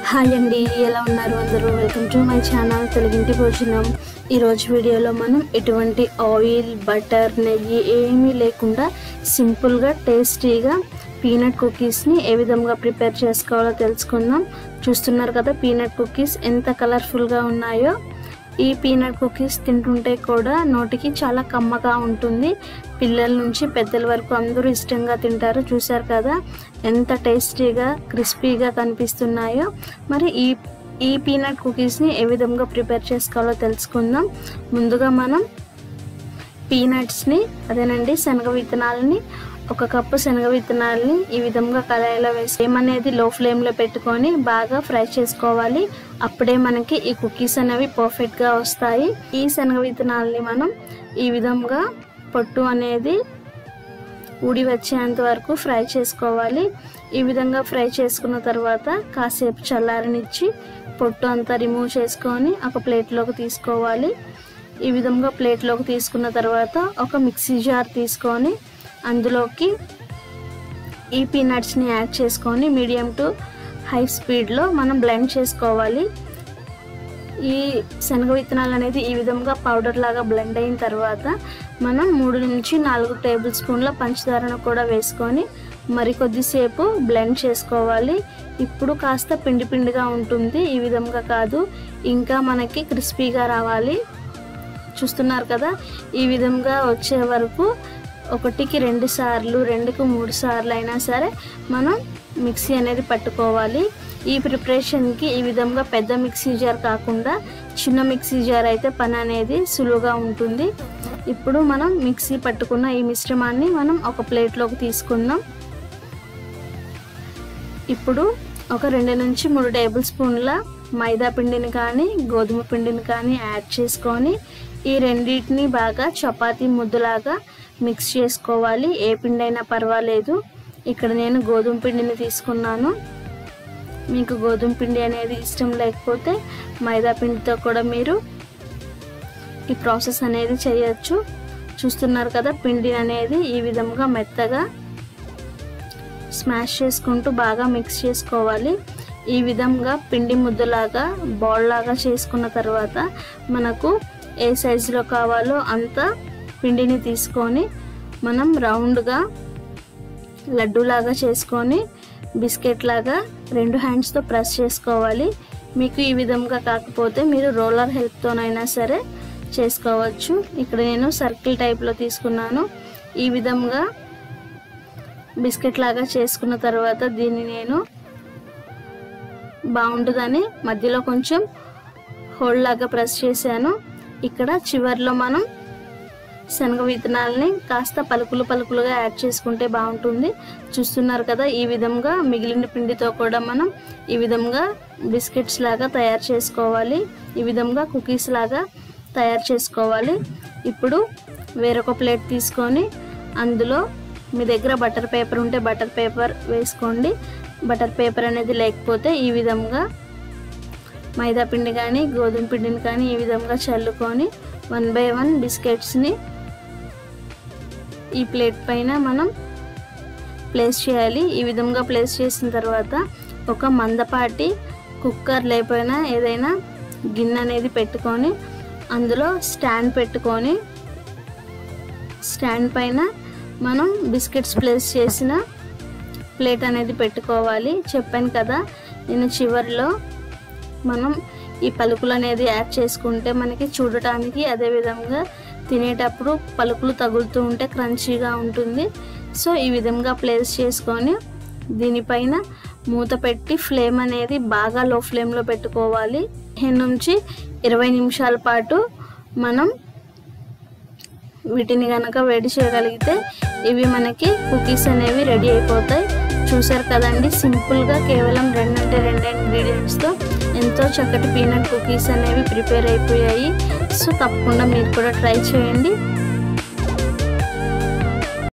hi అండి ఎలా ఉన్నారు అందరూ వెల్కమ్ టు మై ఛానల్ తెలుగింటి భోజనం ఈరోజు వీడియోలో మనం ఎటువంటి ఆయిల్ బటర్ నెయ్యి ఏమీ లేకుండా సింపుల్గా టేస్టీగా పీనట్ కుకీస్ని ఏ విధంగా ప్రిపేర్ చేసుకోవాలో తెలుసుకుందాం చూస్తున్నారు కదా పీనట్ కుకీస్ ఎంత కలర్ఫుల్గా ఉన్నాయో ఈ పీనట్ కుకీస్ తింటుంటే కూడా నోటికి చాలా కమ్మగా ఉంటుంది పిల్లల నుంచి పెద్దల వరకు అందరూ ఇష్టంగా తింటారు చూశారు కదా ఎంత టేస్టీగా క్రిస్పీగా కనిపిస్తున్నాయో మరి ఈ ఈ పీనట్ కుకీస్ని ఏ విధంగా ప్రిపేర్ చేసుకోవాలో తెలుసుకుందాం ముందుగా మనం పీనట్స్ని అదేనండి శనగ విత్తనాలని ఒక కప్పు శనగ విత్తనాలని ఈ విధంగా కళాయిలో వేసి ఫ్లేమ్ అనేది లో ఫ్లేమ్లో పెట్టుకొని బాగా ఫ్రై చేసుకోవాలి అప్పుడే మనకి ఈ కుకీస్ అనేవి పర్ఫెక్ట్గా వస్తాయి ఈ శనగ విత్తనాలని మనం ఈ విధంగా పొట్టు అనేది ఉడి వచ్చేంత వరకు ఫ్రై చేసుకోవాలి ఈ విధంగా ఫ్రై చేసుకున్న తర్వాత కాసేపు చల్లారనిచ్చి పొట్టు అంతా రిమూవ్ చేసుకొని ఒక ప్లేట్లోకి తీసుకోవాలి ఈ విధంగా ప్లేట్లోకి తీసుకున్న తర్వాత ఒక మిక్సీ జార్ తీసుకొని అందులోకి ఈ పీనట్స్ని యాడ్ చేసుకొని మీడియం టు హై స్పీడ్లో మనం బ్లెండ్ చేసుకోవాలి ఈ శనగ విత్తనాలు అనేది ఈ విధంగా పౌడర్ లాగా బ్లెండ్ అయిన తర్వాత మనం మూడు నుంచి నాలుగు టేబుల్ స్పూన్ల పంచదారను కూడా వేసుకొని మరి కొద్దిసేపు బ్లెండ్ చేసుకోవాలి ఇప్పుడు కాస్త పిండి పిండిగా ఉంటుంది ఈ విధంగా కాదు ఇంకా మనకి క్రిస్పీగా రావాలి చూస్తున్నారు కదా ఈ విధంగా వచ్చే వరకు ఒకటికి రెండు సార్లు రెండుకు మూడు సార్లు అయినా సరే మనం మిక్సీ అనేది పట్టుకోవాలి ఈ ప్రిపరేషన్కి ఈ విధంగా పెద్ద మిక్సీ జార్ కాకుండా చిన్న మిక్సీ జార్ అయితే పని అనేది సులువుగా ఉంటుంది ఇప్పుడు మనం మిక్సీ పట్టుకున్న ఈ మిశ్రమాన్ని మనం ఒక ప్లేట్లోకి తీసుకుందాం ఇప్పుడు ఒక రెండు నుంచి మూడు టేబుల్ స్పూన్ల మైదా పిండిని కానీ గోధుమ పిండిని కానీ యాడ్ చేసుకొని ఈ రెండింటిని బాగా చపాతీ ముద్దలాగా మిక్స్ చేసుకోవాలి ఏ పిండి అయినా పర్వాలేదు ఇక్కడ నేను గోధుమ పిండిని తీసుకున్నాను మీకు గోధుమ పిండి అనేది ఇష్టం లేకపోతే మైదా పిండితో కూడా మీరు ఈ ప్రాసెస్ అనేది చేయొచ్చు చూస్తున్నారు కదా పిండి అనేది ఈ విధంగా మెత్తగా స్మాష్ చేసుకుంటూ బాగా మిక్స్ చేసుకోవాలి ఈ విధంగా పిండి ముద్దలాగా బాల్ లాగా చేసుకున్న తర్వాత మనకు ఏ సైజులో కావాలో అంత పిండిని తీసుకొని మనం రౌండ్గా లడ్డూలాగా చేసుకొని బిస్కెట్ లాగా రెండు హ్యాండ్స్తో ప్రెస్ చేసుకోవాలి మీకు ఈ విధంగా కాకపోతే మీరు రోలర్ హెల్ప్తోనైనా సరే చేసుకోవచ్చు ఇక్కడ నేను సర్కిల్ టైప్లో తీసుకున్నాను ఈ విధంగా బిస్కెట్ లాగా చేసుకున్న తర్వాత దీన్ని నేను బాగుంటుందని మధ్యలో కొంచెం హోల్డ్ లాగా ప్రెస్ చేశాను ఇక్కడ చివర్లో మనం శనగ విత్తనాలని కాస్త పలుకులు పలుకులుగా యాడ్ చేసుకుంటే బాగుంటుంది చూస్తున్నారు కదా ఈ విధంగా మిగిలిన పిండితో కూడా మనం ఈ విధంగా బిస్కెట్స్ లాగా తయారు చేసుకోవాలి ఈ విధంగా కుకీస్ లాగా తయారు చేసుకోవాలి ఇప్పుడు వేరొక ప్లేట్ తీసుకొని అందులో మీ దగ్గర బటర్ పేపర్ ఉంటే బటర్ పేపర్ వేసుకోండి బటర్ పేపర్ అనేది లేకపోతే ఈ విధంగా మైదా పిండి కానీ గోధుమ పిండిని కానీ ఈ విధంగా చల్లుకొని వన్ బై వన్ బిస్కెట్స్ని ఈ ప్లేట్ పైన మనం ప్లేస్ చేయాలి ఈ విధంగా ప్లేస్ చేసిన తర్వాత ఒక మందపాటి కుక్కర్ లేకపోయినా ఏదైనా గిన్నె అనేది పెట్టుకొని అందులో స్టాండ్ పెట్టుకొని స్టాండ్ పైన మనం బిస్కెట్స్ ప్లేస్ చేసిన ప్లేట్ అనేది పెట్టుకోవాలి చెప్పాను కదా నేను చివరిలో మనం ఈ పలుకులు అనేది యాడ్ చేసుకుంటే మనకి చూడటానికి అదేవిధంగా తినేటప్పుడు పలుకులు తగులుతూ ఉంటే క్రంచీగా ఉంటుంది సో ఈ విధంగా ప్లేస్ చేసుకొని దీనిపైన మూత పెట్టి ఫ్లేమ్ అనేది బాగా లో ఫ్లేమ్లో పెట్టుకోవాలి పదిహేను నుంచి ఇరవై నిమిషాల పాటు మనం వీటిని కనుక వేడి చేయగలిగితే ఇవి మనకి కుకీస్ అనేవి రెడీ అయిపోతాయి చూసారు కదండి సింపుల్గా కేవలం రెండంటే రెండు ఇంగ్రీడియంట్స్తో ఎంతో చక్కటి పీనట్ కుకీస్ అనేవి ప్రిపేర్ అయిపోయాయి సో తప్పకుండా మీరు కూడా ట్రై చేయండి